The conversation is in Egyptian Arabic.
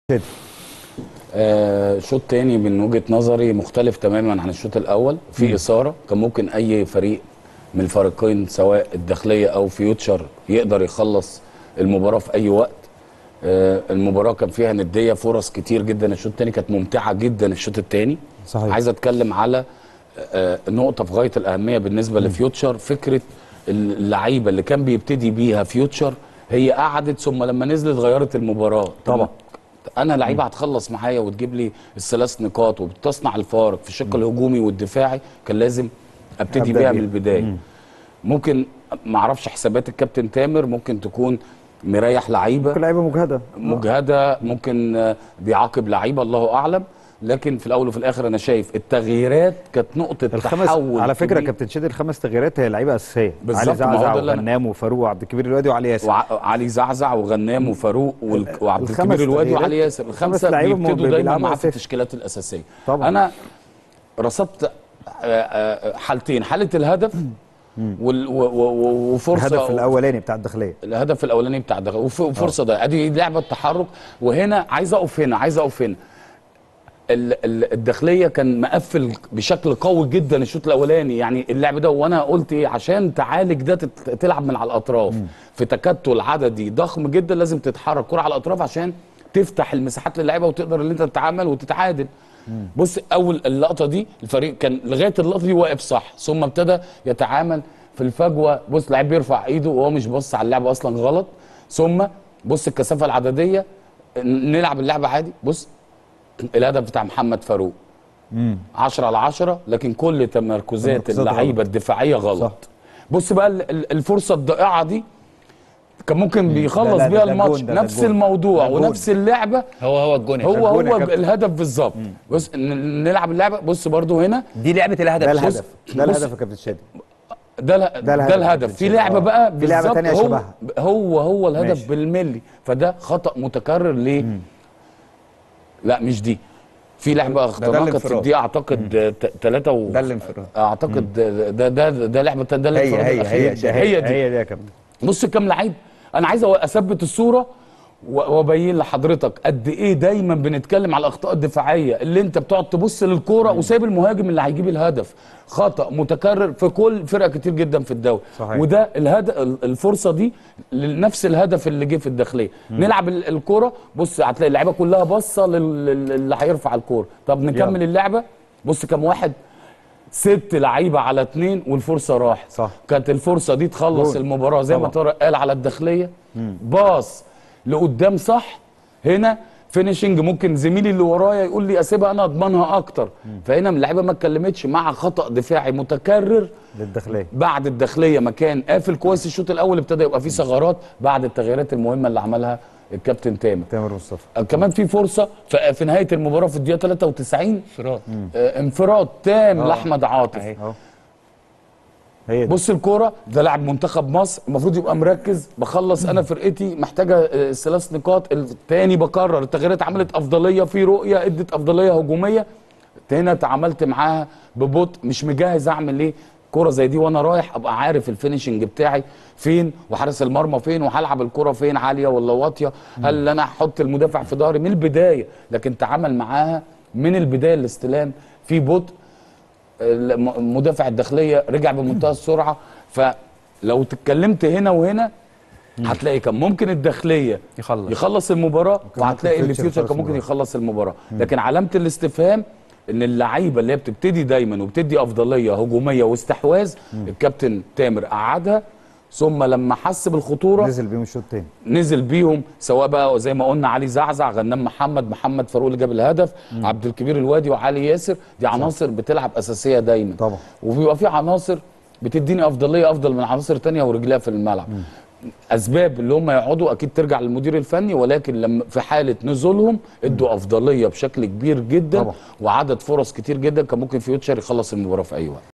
كده آه، شوط تاني من وجهة نظري مختلف تماما عن الشوط الأول في إثارة كان ممكن أي فريق من الفريقين سواء الداخلية أو فيوتشر يقدر يخلص المباراة في أي وقت آه، المباراة كان فيها ندية فرص كتير جدا الشوط التاني كانت ممتعة جدا الشوط التاني صحيح. عايز أتكلم على آه، نقطة في غاية الأهمية بالنسبة لفيوتشر فكرة اللعيبة اللي كان بيبتدي بيها فيوتشر هي قعدت ثم لما نزلت غيرت المباراة طبعا. انا لعيبه هتخلص معايا وتجيب لي الثلاث نقاط وبتصنع الفارق في الشق الهجومي والدفاعي كان لازم ابتدي أبدأ بيها بيها. من البدايه ممكن ما اعرفش حسابات الكابتن تامر ممكن تكون مريح لعيبه كل لعيبه مجهده مجهده ممكن آه، بيعاقب لعيبه الله اعلم لكن في الاول وفي الاخر انا شايف التغييرات كانت نقطه الخمس تحول على فكره كبير. كابتن شادي الخمس تغييرات هي لعيبه اساسيه بالظبط، علي ما هو زعزع ده اللي أنا- وغنام وفاروق وعبد الكبير الوادي وعلي ياسر وعلي زعزع وغنام وفاروق وال- وعبد الخمس الكبير الوادي تغييرات، وعلي ياسر خمس الخمسه لعيبة بيبتدوا م- دايما بيلعبوا معاه في أساسي. التشكيلات الاساسيه طبعا. انا رصدت آه، آه، حالتين حاله الهدف وال- و- و- و- وفرصه الهدف الاولاني بتاع الداخليه الهدف الاولاني بتاع ده وف- وفرصه ده ادي لعبه تحرك وهنا عايز اقف هنا عايز اقف هنا ال- ال- الداخليه كان مقفل بشكل قوي جدا الشوط الاولاني يعني اللعب ده وانا قلت ايه عشان تعالج ده تت- تلعب من على الاطراف في تكتل عددي ضخم جدا لازم تتحرك كره على الاطراف عشان تفتح المساحات للعيبه وتقدر ان انت تتعامل وتتعادل بص اول اللقطه دي الفريق كان لغايه اللقطه دي واقف صح ثم ابتدى يتعامل في الفجوه بص لعيب بيرفع ايده وهو مش بص على اللعبه اصلا غلط ثم بص الكثافه العدديه ن- نلعب اللعبه عادي بص الهدف بتاع محمد فاروق 10 على 10 لكن كل تمركزات تمركزات اللعيبه غلط. الدفاعيه غلط صح. بص بقى ال- ال- الفرصه الضائعه دي كان ممكن بيخلص لا، بيها ده الماتش جون، ده- ده نفس جون. الموضوع ده جون. ونفس اللعبه هو هو الجون يا هو كابتن. الجون يا هو كابتن. الهدف بالظبط بص ن- نلعب اللعبه بص برضو هنا دي لعبه الهدف ده بص، الهدف ده بص- الهدف يا كابتن شادي ده ال- ده الهدف ده الهدف في لعبه آه. بقى في لعبة بالظبط تانية هو شبهها. هو هو الهدف ماشي. بالملي فده خطا متكرر ليه لا مش دي في لعبه اختراقات الانفراد. دي اعتقد ثلاثة و ده الانفراد. اعتقد ده ده ده لعبه ده هي- الانفراد هي- الأخير. هي- هي دي هي دي يا كابتن بص كام لعيب انا عايز اثبت الصوره و- وابين لحضرتك قد ايه دايما بنتكلم على الاخطاء الدفاعيه اللي انت بتقعد تبص للكوره وسايب المهاجم اللي هيجيب الهدف خطا متكرر في كل فرق كتير جدا في الدوري صحيح. وده الهدف الفرصه دي لنفس الهدف اللي جه في الداخليه نلعب ال- الكوره بص هتلاقي اللعيبه كلها باصه لل- لل- اللي هيرفع الكوره طب نكمل يلا. اللعبه بص كام واحد ست لعيبه على اتنين والفرصه راحت صح. كانت الفرصه دي تخلص جول. المباراه زي ما طبعا. طارق قال على الداخليه باص لقدام صح هنا فينيشنج ممكن زميلي اللي ورايا يقول لي اسيبها انا اضمنها اكتر فهنا اللعيبه ما اتكلمتش مع خطا دفاعي متكرر للداخليه بعد الداخليه مكان قافل كويس الشوط الاول ابتدى يبقى فيه ثغرات بعد التغييرات المهمه اللي عملها الكابتن تامر تامر مصطفى كمان في فرصه في في نهايه المباراه في الدقيقه 93 انفراد آه، انفراد تام لاحمد عاطف أهي. اهو هي دي بص الكوره ده لاعب منتخب مصر المفروض يبقى مركز بخلص انا فرقتي محتاجه آه، الثلاث نقاط التاني بكرر التغييرات عملت افضليه في رؤيه ادت افضليه هجوميه هنا تعاملت معاها ببطء مش مجهز اعمل ايه كوره زي دي وانا رايح ابقى عارف الفينشنج بتاعي فين وحارس المرمى فين وهلعب الكوره فين عاليه ولا واطيه هل انا احط المدافع في ظهري من البدايه لكن تعامل معاها من البدايه الاستلام في بطء الم- مدافع الداخليه رجع بمنتهى السرعه فلو اتكلمت هنا وهنا هتلاقي كان ممكن الداخليه يخلص. يخلص المباراه وهتلاقي اللي فيوتشر فيوتشر كان يخلص ممكن المباراة. يخلص المباراه لكن علامه الاستفهام ان اللعيبه اللي هي بتبتدي دايما وبتدي افضليه هجوميه واستحواذ الكابتن تامر قعدها ثم لما حس بالخطوره نزل بيهم الشوط الثاني نزل بيهم سواء بقى زي ما قلنا علي زعزع غنام محمد محمد فاروق اللي جاب الهدف عبد الكبير الوادي وعلي ياسر دي عناصر بتلعب اساسيه دايما طبعا. وبيبقى في عناصر بتديني افضليه افضل من عناصر تانية ورجليها في الملعب اسباب اللي هم يقعدوا اكيد ترجع للمدير الفني ولكن لما في حاله نزولهم ادوا افضليه بشكل كبير جدا طبعا. وعدد فرص كتير جدا كان ممكن فيوتشر يخلص المباراه في اي وقت